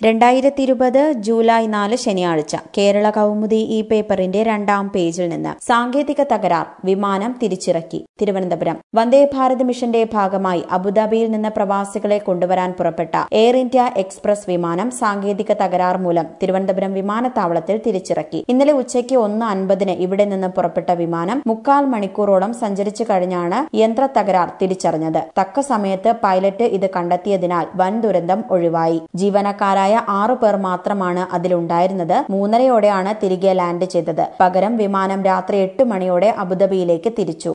രണ്ടായിരത്തി ഇരുപത് ജൂലൈ നാല് ശനിയാഴ്ച കേരള കൗമുദി ഈ പേപ്പറിന്റെ രണ്ടാം പേജിൽ നിന്ന് സാങ്കേതിക തകരാർ വിമാനം തിരിച്ചിറക്കി തിരുവനന്തപുരം വന്ദേ ഭാരത് മിഷന്റെ ഭാഗമായി അബുദാബിയിൽ നിന്ന് പ്രവാസികളെ കൊണ്ടുവരാൻ പുറപ്പെട്ട എയർ ഇന്ത്യ എക്സ്പ്രസ് വിമാനം സാങ്കേതിക തകരാർ മൂലം തിരുവനന്തപുരം വിമാനത്താവളത്തിൽ തിരിച്ചിറക്കി ഇന്നലെ ഉച്ചയ്ക്ക് ഒന്ന് അൻപതിന് ഇവിടെ നിന്ന് പുറപ്പെട്ട വിമാനം മുക്കാൽ മണിക്കൂറോളം സഞ്ചരിച്ചു കഴിഞ്ഞാണ് യന്ത്ര തകരാർ തിരിച്ചറിഞ്ഞത് തക്ക സമയത്ത് പൈലറ്റ് ഇത് കണ്ടെത്തിയതിനാൽ വൻ ദുരന്തം ഒഴിവായി ജീവനക്കാരായ ആറു പേർ മാത്രമാണ് അതിലുണ്ടായിരുന്നത് മൂന്നരയോടെയാണ് തിരികെ ലാൻഡ് ചെയ്തത് പകരം വിമാനം രാത്രി എട്ട് മണിയോടെ അബുദാബിയിലേക്ക് തിരിച്ചു